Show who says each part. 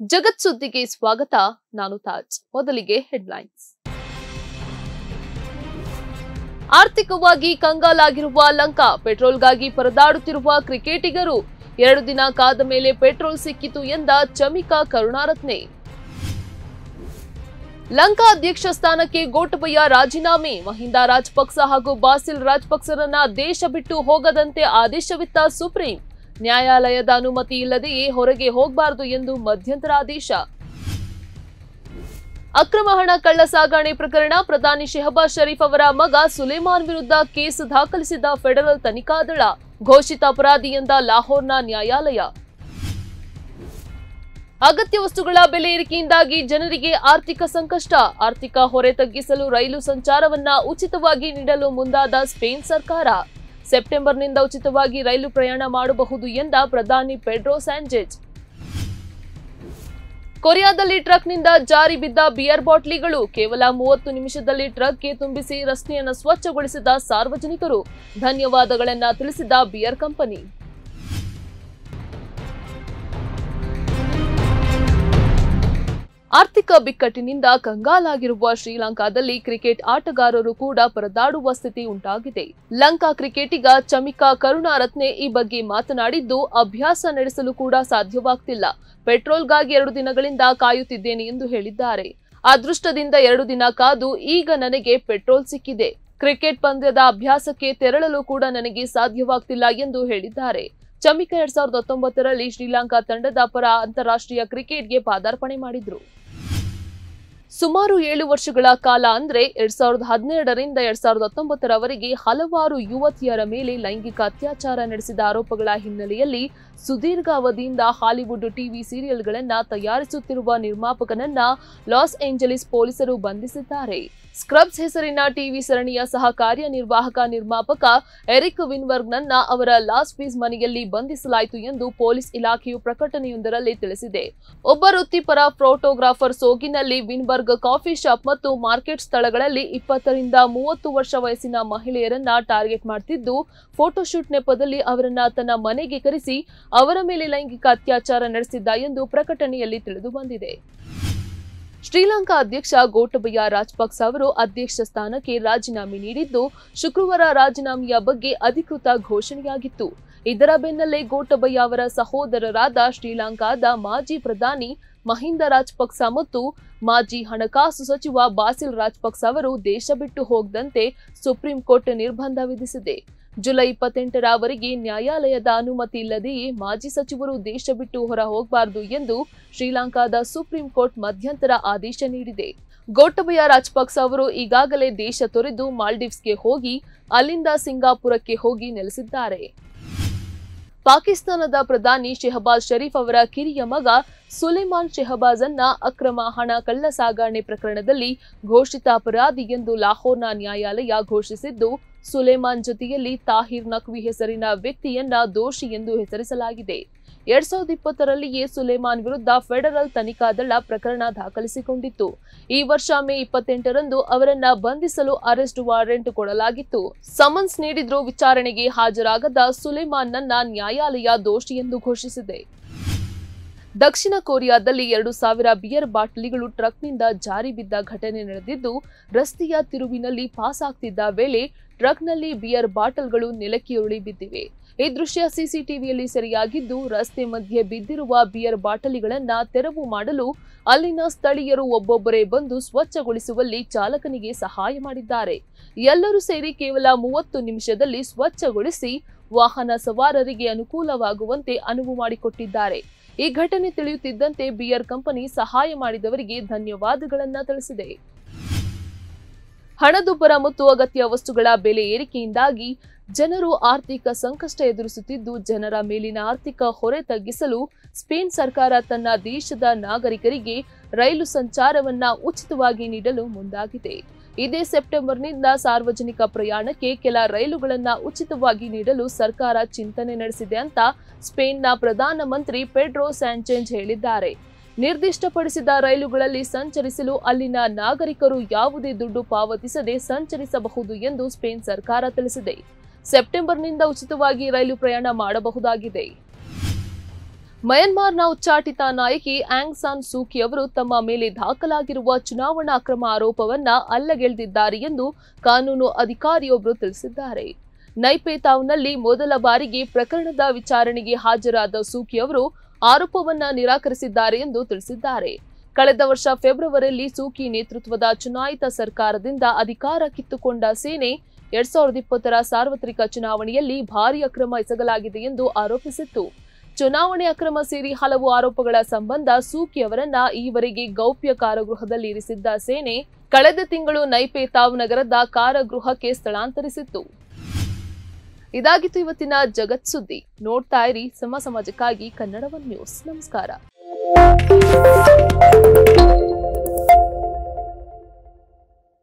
Speaker 1: ಜಗತ್ ಸುದ್ದಿಗೆ ಸ್ವಾಗತ ನಾನು ತಾಜ್ ಮೊದಲಿಗೆ ಹೆಡ್ಲೈನ್ಸ್ ಆರ್ಥಿಕವಾಗಿ ಕಂಗಾಲಾಗಿರುವ ಲಂಕಾ ಪೆಟ್ರೋಲ್ಗಾಗಿ ಪರದಾಡುತ್ತಿರುವ ಕ್ರಿಕೆಟಿಗರು ಎರಡು ದಿನ ಕಾದ ಮೇಲೆ ಪೆಟ್ರೋಲ್ ಸಿಕ್ಕಿತು ಎಂದ ಚಮಿಕಾ ಕರುಣಾರತ್ನೆ ಲಂಕಾ ಅಧ್ಯಕ್ಷ ಸ್ಥಾನಕ್ಕೆ ಗೋಟಬಯ್ಯ ರಾಜೀನಾಮೆ ಮಹಿಂದಾ ರಾಜಪಕ್ಸ ಹಾಗೂ ಬಾಸಿಲ್ ರಾಜಪಕ್ಸರನ್ನ ದೇಶ ಬಿಟ್ಟು ಹೋಗದಂತೆ ಆದೇಶವಿತ್ತ ಸುಪ್ರೀಂ ನ್ಯಾಯಾಲಯದ ಅನುಮತಿ ಇಲ್ಲದೆಯೇ ಹೊರಗೆ ಹೋಗಬಾರದು ಎಂದು ಮಧ್ಯಂತರ ಆದೇಶ ಅಕ್ರಮ ಹಣ ಕಳ್ಳ ಸಾಗಣೆ ಪ್ರಕರಣ ಪ್ರಧಾನಿ ಶೆಹಬಾಜ್ ಶರೀಫ್ ಅವರ ಮಗ ಸುಲೇಮಾನ್ ವಿರುದ್ಧ ಕೇಸ್ ದಾಖಲಿಸಿದ ಫೆಡರಲ್ ತನಿಖಾ ದಳ ಘೋಷಿತ ಅಪರಾಧಿ ಎಂದ ಲಾಹೋರ್ನ ನ್ಯಾಯಾಲಯ ಅಗತ್ಯ ವಸ್ತುಗಳ ಬೆಲೆ ಏರಿಕೆಯಿಂದಾಗಿ ಜನರಿಗೆ ಆರ್ಥಿಕ ಸಂಕಷ್ಟ ಆರ್ಥಿಕ ಹೊರೆ ತಗ್ಗಿಸಲು ರೈಲು ಸಂಚಾರವನ್ನ ಉಚಿತವಾಗಿ ನೀಡಲು ಮುಂದಾದ ಸ್ಪೇನ್ ಸರ್ಕಾರ ಸೆಪ್ಟೆಂಬರ್ನಿಂದ ಉಚಿತವಾಗಿ ರೈಲು ಪ್ರಯಾಣ ಮಾಡಬಹುದು ಎಂದ ಪ್ರಧಾನಿ ಪೆಡ್ರೋ ಸ್ಯಾಂಜೆಜ್ ಕೊರಿಯಾದಲ್ಲಿ ಟ್ರಕ್ನಿಂದ ಜಾರಿ ಬಿದ್ದ ಬಿಯರ್ ಬಾಟ್ಲಿಗಳು ಕೇವಲ ಮೂವತ್ತು ನಿಮಿಷದಲ್ಲಿ ಟ್ರಕ್ಗೆ ತುಂಬಿಸಿ ರಸ್ತೆಯನ್ನು ಸ್ವಚ್ಛಗೊಳಿಸಿದ ಸಾರ್ವಜನಿಕರು ಧನ್ಯವಾದಗಳನ್ನ ತಿಳಿಸಿದ ಬಿಯರ್ ಕಂಪನಿ ಆರ್ಥಿಕ ಬಿಕ್ಕಟ್ಟಿನಿಂದ ಕಂಗಾಲಾಗಿರುವ ಶ್ರೀಲಂಕಾದಲ್ಲಿ ಕ್ರಿಕೆಟ್ ಆಟಗಾರರು ಕೂಡ ಪರದಾಡುವ ಸ್ಥಿತಿ ಉಂಟಾಗಿದೆ ಲಂಕಾ ಕ್ರಿಕೆಟಿಗ ಚಮಿಕಾ ಕರುಣಾರತ್ನೆ ಈ ಬಗ್ಗೆ ಮಾತನಾಡಿದ್ದು ಅಭ್ಯಾಸ ನಡೆಸಲು ಕೂಡ ಸಾಧ್ಯವಾಗ್ತಿಲ್ಲ ಪೆಟ್ರೋಲ್ಗಾಗಿ ಎರಡು ದಿನಗಳಿಂದ ಕಾಯುತ್ತಿದ್ದೇನೆ ಎಂದು ಹೇಳಿದ್ದಾರೆ ಅದೃಷ್ಟದಿಂದ ಎರಡು ದಿನ ಕಾದು ಈಗ ನನಗೆ ಪೆಟ್ರೋಲ್ ಸಿಕ್ಕಿದೆ ಕ್ರಿಕೆಟ್ ಪಂದ್ಯದ ಅಭ್ಯಾಸಕ್ಕೆ ತೆರಳಲು ಕೂಡ ನನಗೆ ಸಾಧ್ಯವಾಗ್ತಿಲ್ಲ ಎಂದು ಹೇಳಿದ್ದಾರೆ ಚಮಿಕಾ ಎರಡ್ ಸಾವಿರದ ಹತ್ತೊಂಬತ್ತರಲ್ಲಿ ಶ್ರೀಲಂಕಾ ತಂಡದ ಪರ ಅಂತಾರಾಷ್ಟ್ರೀಯ ಕ್ರಿಕೆಟ್ಗೆ ಪಾದಾರ್ಪಣೆ ಮಾಡಿದ್ರು ಸುಮಾರು ಏಳು ವರ್ಷಗಳ ಕಾಲ ಅಂದ್ರೆ ಎರಡ್ ಸಾವಿರದ ಹನ್ನೆರಡರಿಂದ ಎರಡ್ ಸಾವಿರದ ಹತ್ತೊಂಬತ್ತರವರೆಗೆ ಹಲವಾರು ಯುವತಿಯರ ಮೇಲೆ ಲೈಂಗಿಕ ಅತ್ಯಾಚಾರ ನಡೆಸಿದ ಆರೋಪಗಳ ಹಿನ್ನೆಲೆಯಲ್ಲಿ ಸುದೀರ್ಘ ಅವಧಿಯಿಂದ ಹಾಲಿವುಡ್ ಟಿವಿ ಸೀರಿಯಲ್ಗಳನ್ನ ತಯಾರಿಸುತ್ತಿರುವ ನಿರ್ಮಾಪಕನನ್ನ ಲಾಸ್ ಏಂಜಲೀಸ್ ಪೊಲೀಸರು ಬಂಧಿಸಿದ್ದಾರೆ ಸ್ಕ್ರಬ್ಸ್ ಹೆಸರಿನ ಟಿವಿ ಸರಣಿಯ ಸಹ ಕಾರ್ಯನಿರ್ವಾಹಕ ನಿರ್ಮಾಪಕ ಎರಿಕ್ ವಿನ್ಬರ್ಗ್ನನ್ನ ಅವರ ಲಾಸ್ ವೀಸ್ ಮನೆಯಲ್ಲಿ ಬಂಧಿಸಲಾಯಿತು ಎಂದು ಪೊಲೀಸ್ ಇಲಾಖೆಯು ಪ್ರಕಟಣೆಯೊಂದರಲ್ಲಿ ತಿಳಿಸಿದೆ ಒಬ್ಬ ವೃತ್ತಿಪರ ಫೋಟೋಗ್ರಾಫರ್ ಸೋಗಿನಲ್ಲಿ ವಿನ್ಬರ್ಗ್ ಕಾಫಿ ಶಾಪ್ ಮತ್ತು ಮಾರ್ಕೆಟ್ ಸ್ಥಳಗಳಲ್ಲಿ ಇಪ್ಪತ್ತರಿಂದ ಮೂವತ್ತು ವರ್ಷ ವಯಸ್ಸಿನ ಮಹಿಳೆಯರನ್ನ ಟಾರ್ಗೆಟ್ ಮಾಡ್ತಿದ್ದು ಫೋಟೋಶೂಟ್ ನೆಪದಲ್ಲಿ ಅವರನ್ನ ತನ್ನ ಮನೆಗೆ ಕರೆಸಿ ಅವರ ಮೇಲೆ ಲೈಂಗಿಕ ಅತ್ಯಾಚಾರ ನಡೆಸಿದ್ದ ಎಂದು ಪ್ರಕಟಣೆಯಲ್ಲಿ ತಿಳಿದು ಬಂದಿದೆ ಶ್ರೀಲಂಕಾ ಅಧ್ಯಕ್ಷ ಗೋಟಬಯ್ಯ ರಾಜಪಕ್ಸ ಅವರು ಅಧ್ಯಕ್ಷ ಸ್ಥಾನಕ್ಕೆ ರಾಜೀನಾಮೆ ನೀಡಿದ್ದು ಶುಕ್ರವಾರ ರಾಜೀನಾಮೆಯ ಬಗ್ಗೆ ಅಧಿಕೃತ ಘೋಷಣೆಯಾಗಿತ್ತು ಇದರ ಬೆನ್ನಲ್ಲೇ ಗೋಟಬಯ್ಯ ಅವರ ಸಹೋದರರಾದ ಶ್ರೀಲಂಕಾದ ಮಾಜಿ ಪ್ರಧಾನಿ ಮಹಿಂದ ರಾಜಪಕ್ಸ ಮತ್ತು ಮಾಜಿ ಹಣಕಾಸು ಸಚಿವ ಬಾಸಿಲ್ ರಾಜಪಕ್ಸ ಅವರು ದೇಶ ಬಿಟ್ಟು ಹೋಗದಂತೆ ಸುಪ್ರೀಂ ಕೋರ್ಟ್ ನಿರ್ಬಂಧ ವಿಧಿಸಿದೆ ಜುಲೈ ಇಪ್ಪತ್ತೆಂಟರವರೆಗೆ ನ್ಯಾಯಾಲಯದ ಅನುಮತಿ ಇಲ್ಲದೆಯೇ ಮಾಜಿ ಸಚಿವರು ದೇಶ ಬಿಟ್ಟು ಹೊರ ಹೋಗಬಾರದು ಎಂದು ಶ್ರೀಲಂಕಾದ ಸುಪ್ರೀಂ ಕೋರ್ಟ್ ಮಧ್ಯಂತರ ಆದೇಶ ನೀಡಿದೆ ಗೋಟಬಯ ರಾಜಪಕ್ಸ ಅವರು ಈಗಾಗಲೇ ದೇಶ ತೊರೆದು ಮಾಲ್ಡೀವ್ಸ್ಗೆ ಹೋಗಿ ಅಲ್ಲಿಂದ ಸಿಂಗಾಪುರಕ್ಕೆ ಹೋಗಿ ನೆಲೆಸಿದ್ದಾರೆ ಪಾಕಿಸ್ತಾನದ ಪ್ರಧಾನಿ ಶೆಹಬಾಜ್ ಶರೀಫ್ ಅವರ ಕಿರಿಯ ಮಗ ಸುಲೇಮಾನ್ ಶೆಹಬಾಜ್ ಅನ್ನ ಅಕ್ರಮ ಹಣ ಕಳ್ಳ ಸಾಗಣೆ ಪ್ರಕರಣದಲ್ಲಿ ಘೋಷಿತ ಅಪರಾಧಿ ಎಂದು ಲಾಹೋರ್ನ ನ್ಯಾಯಾಲಯ ಘೋಷಿಸಿದ್ದು ಸುಲೇಮಾನ್ ಜೊತೆಯಲ್ಲಿ ತಾಹಿರ್ ನಖ್ವಿ ಹೆಸರಿನ ವ್ಯಕ್ತಿಯನ್ನ ದೋಷಿ ಎಂದು ಹೆಸರಿಸಲಾಗಿದೆ ಎರಡ್ ಸಾವಿರದ ಇಪ್ಪತ್ತರಲ್ಲಿಯೇ ಸುಲೇಮಾನ್ ವಿರುದ್ಧ ಫೆಡರಲ್ ತನಿಖಾ ದಳ ಪ್ರಕರಣ ದಾಖಲಿಸಿಕೊಂಡಿತ್ತು ಈ ವರ್ಷ ಮೇ ಇಪ್ಪತ್ತೆಂಟರಂದು ಅವರನ್ನ ಬಂಧಿಸಲು ಅರೆಸ್ಟ್ ವಾರೆಂಟ್ ಕೊಡಲಾಗಿತ್ತು ಸಮನ್ಸ್ ನೀಡಿದ್ರೂ ವಿಚಾರಣೆಗೆ ಹಾಜರಾಗದ ಸುಲೇಮಾನ್ನನ್ನ ನ್ಯಾಯಾಲಯ ದೋಷಿ ಎಂದು ಘೋಷಿಸಿದೆ ದಕ್ಷಿಣ ಕೊರಿಯಾದಲ್ಲಿ ಎರಡು ಸಾವಿರ ಬಿಯರ್ ಬಾಟಲಿಗಳು ಟ್ರಕ್ನಿಂದ ಜಾರಿ ಬಿದ್ದ ಘಟನೆ ನಡೆದಿದ್ದು ರಸ್ತೆಯ ತಿರುವಿನಲ್ಲಿ ಪಾಸ್ ಆಗ್ತಿದ್ದ ವೇಳೆ ಟ್ರಕ್ನಲ್ಲಿ ಬಿಯರ್ ಬಾಟಲ್ಗಳು ನೆಲಕ್ಕೆ ಉರುಳಿ ಬಿದ್ದಿವೆ ಈ ದೃಶ್ಯ ಸಿಸಿಟಿವಿಯಲ್ಲಿ ಸೆರೆಯಾಗಿದ್ದು ರಸ್ತೆ ಮಧ್ಯೆ ಬಿದ್ದಿರುವ ಬಿಯರ್ ಬಾಟಲಿಗಳನ್ನ ತೆರವು ಮಾಡಲು ಅಲ್ಲಿನ ಸ್ಥಳೀಯರು ಒಬ್ಬೊಬ್ಬರೇ ಬಂದು ಸ್ವಚ್ಛಗೊಳಿಸುವಲ್ಲಿ ಚಾಲಕನಿಗೆ ಸಹಾಯ ಮಾಡಿದ್ದಾರೆ ಎಲ್ಲರೂ ಸೇರಿ ಕೇವಲ ಮೂವತ್ತು ನಿಮಿಷದಲ್ಲಿ ಸ್ವಚ್ಛಗೊಳಿಸಿ ವಾಹನ ಸವಾರರಿಗೆ ಅನುಕೂಲವಾಗುವಂತೆ ಅನುವು ಮಾಡಿಕೊಟ್ಟಿದ್ದಾರೆ ಈ ಘಟನೆ ತಿಳಿಯುತ್ತಿದ್ದಂತೆ ಬಿಯರ್ ಕಂಪನಿ ಸಹಾಯ ಮಾಡಿದವರಿಗೆ ಧನ್ಯವಾದಗಳನ್ನ ತಿಳಿಸಿದೆ ಹಣದುಬ್ಬರ ಮತ್ತು ಅಗತ್ಯ ವಸ್ತುಗಳ ಬೆಲೆ ಏರಿಕೆಯಿಂದಾಗಿ ಜನರು ಆರ್ಥಿಕ ಸಂಕಷ್ಟ ಎದುರಿಸುತ್ತಿದ್ದು ಜನರ ಮೇಲಿನ ಆರ್ಥಿಕ ಹೊರೆ ತಗ್ಗಿಸಲು ಸ್ಪೇನ್ ಸರ್ಕಾರ ತನ್ನ ದೇಶದ ನಾಗರಿಕರಿಗೆ ರೈಲು ಸಂಚಾರವನ್ನ ಉಚಿತವಾಗಿ ನೀಡಲು ಮುಂದಾಗಿದೆ ಇದೇ ಸೆಪ್ಟೆಂಬರ್ನಿಂದ ಸಾರ್ವಜನಿಕ ಪ್ರಯಾಣಕ್ಕೆ ಕೆಲ ರೈಲುಗಳನ್ನ ಉಚಿತವಾಗಿ ನೀಡಲು ಸರ್ಕಾರ ಚಿಂತನೆ ನಡೆಸಿದೆ ಅಂತ ಸ್ಪೇನ್ನ ಪ್ರಧಾನಮಂತ್ರಿ ಪೆಡ್ರೋ ಸ್ಯಾಂಚೆಂಜ್ ಹೇಳಿದ್ದಾರೆ ನಿರ್ದಿಷ್ಟಪಡಿಸಿದ ರೈಲುಗಳಲ್ಲಿ ಸಂಚರಿಸಲು ಅಲ್ಲಿನ ನಾಗರಿಕರು ಯಾವುದೇ ದುಡ್ಡು ಪಾವತಿಸದೆ ಸಂಚರಿಸಬಹುದು ಎಂದು ಸ್ಪೇನ್ ಸರ್ಕಾರ ತಿಳಿಸಿದೆ ಸೆಪ್ಟೆಂಬರ್ನಿಂದ ಉಚಿತವಾಗಿ ರೈಲು ಪ್ರಯಾಣ ಮಾಡಬಹುದಾಗಿದೆ ಮಯನ್ಮಾರ್ನ ಉಚ್ಚಾಟಿತ ನಾಯಕಿ ಆಂಗ್ ಸಾನ್ ಸೂಕಿ ಅವರು ತಮ್ಮ ಮೇಲೆ ದಾಖಲಾಗಿರುವ ಚುನಾವಣಾ ಅಕ್ರಮ ಆರೋಪವನ್ನ ಅಲ್ಲಗೆಳೆದಿದ್ದಾರೆ ಎಂದು ಕಾನೂನು ಅಧಿಕಾರಿಯೊಬ್ಬರು ತಿಳಿಸಿದ್ದಾರೆ ನೈಪೇತಾವ್ನಲ್ಲಿ ಮೊದಲ ಬಾರಿಗೆ ಪ್ರಕರಣದ ವಿಚಾರಣೆಗೆ ಹಾಜರಾದ ಸೂಕಿ ಅವರು ಆರೋಪವನ್ನ ನಿರಾಕರಿಸಿದ್ದಾರೆ ಎಂದು ತಿಳಿಸಿದ್ದಾರೆ ಕಳೆದ ವರ್ಷ ಫೆಬ್ರವರಿಯಲ್ಲಿ ಸೂಕಿ ನೇತೃತ್ವದ ಚುನಾಯಿತ ಸರ್ಕಾರದಿಂದ ಅಧಿಕಾರ ಕಿತ್ತುಕೊಂಡ ಸೇನೆ ಎರಡ್ ಸಾವಿರದ ಇಪ್ಪತ್ತರ ಸಾರ್ವತ್ರಿಕ ಚುನಾವಣೆಯಲ್ಲಿ ಭಾರಿ ಅಕ್ರಮ ಎಸಗಲಾಗಿದೆ ಎಂದು ಆರೋಪಿಸಿತ್ತು ಚುನಾವಣೆ ಅಕ್ರಮ ಸೇರಿ ಹಲವು ಆರೋಪಗಳ ಸಂಬಂಧ ಸೂಕಿ ಅವರನ್ನ ಈವರೆಗೆ ಗೌಪ್ಯ ಕಾರಾಗೃಹದಲ್ಲಿ ಇರಿಸಿದ್ದ ಸೇನೆ ಕಳೆದ ತಿಂಗಳು ನೈಪೇತಾವ್ ನಗರದ ಕಾರಾಗೃಹಕ್ಕೆ ಸ್ಥಳಾಂತರಿಸಿತ್ತು ಇದಾಗಿತ್ತು ಇವತ್ತಿನ ಜಗತ್ ಸುದ್ದಿ ನೋಡ್ತಾ ಇರಿ ಸಮ ಸಮಾಜಕ್ಕಾಗಿ ಕನ್ನಡವನ್ ನ್ಯೂಸ್ ನಮಸ್ಕಾರ